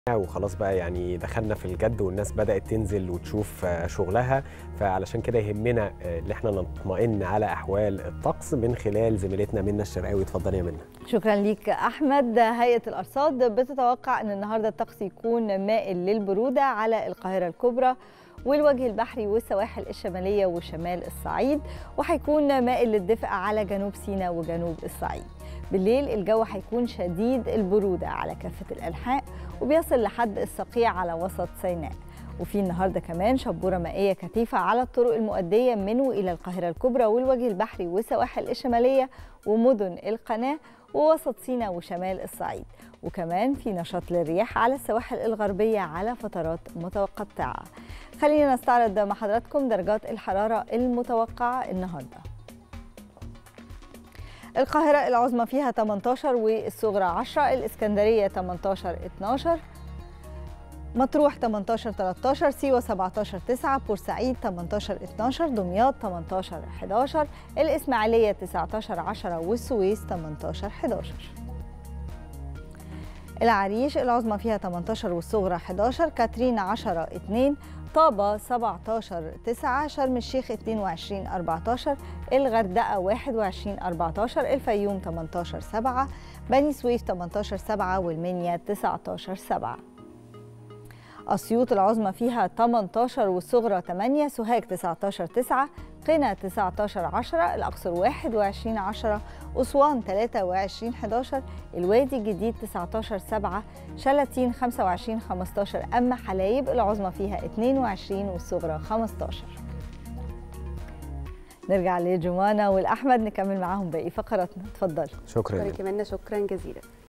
وخلاص بقى يعني دخلنا في الجد والناس بدأت تنزل وتشوف آه، شغلها فعلشان كده يهمنا آه، ان احنا نطمئن على احوال الطقس من خلال زميلتنا منى الشرقاوي اتفضلي يا منى شكرا ليك احمد هيئه الارصاد بتتوقع ان النهارده الطقس يكون مائل للبروده على القاهره الكبرى والوجه البحري والسواحل الشماليه وشمال الصعيد وهيكون مائل للدفء على جنوب سيناء وجنوب الصعيد بالليل الجو هيكون شديد البروده على كافه الانحاء وبيصل لحد الصقيع على وسط سيناء وفي النهارده كمان شبوره مائيه كثيفه على الطرق المؤديه من والى القاهره الكبرى والوجه البحري والسواحل الشماليه ومدن القناه ووسط سيناء وشمال الصعيد وكمان في نشاط للرياح على السواحل الغربيه على فترات متقطعه خلينا نستعرض مع حضراتكم درجات الحراره المتوقعه النهارده القاهرة العظمى فيها 18 والصغرى 10 الإسكندرية 18 12 مطروح 18 13 سيوة 17 9 بورسعيد 18 12 دمياط 18 11 الإسماعيلية 19 10 والسويس 18 11 العريش العظمى فيها 18 والصغرى 11 كاترين 10 2 طابة 17 9 شرم الشيخ 22 14 الغردقة 21 14 الفيوم 18 7 بني سويف 18 7 والمنيا 19 7 أسيوط العظمى فيها 18 والصغرى 8 سوهاج 19 9 قنا 19 10 الأقصر 21 10 أسوان 23 11 الوادي الجديد 19 7 شلاتين 25 15 أما حلايب العظمى فيها 22 والصغرى 15 نرجع لجمانة والأحمد نكمل معاهم باقي فقراتنا اتفضلي شكرا يا شكرا منى. كمان شكرا جزيلا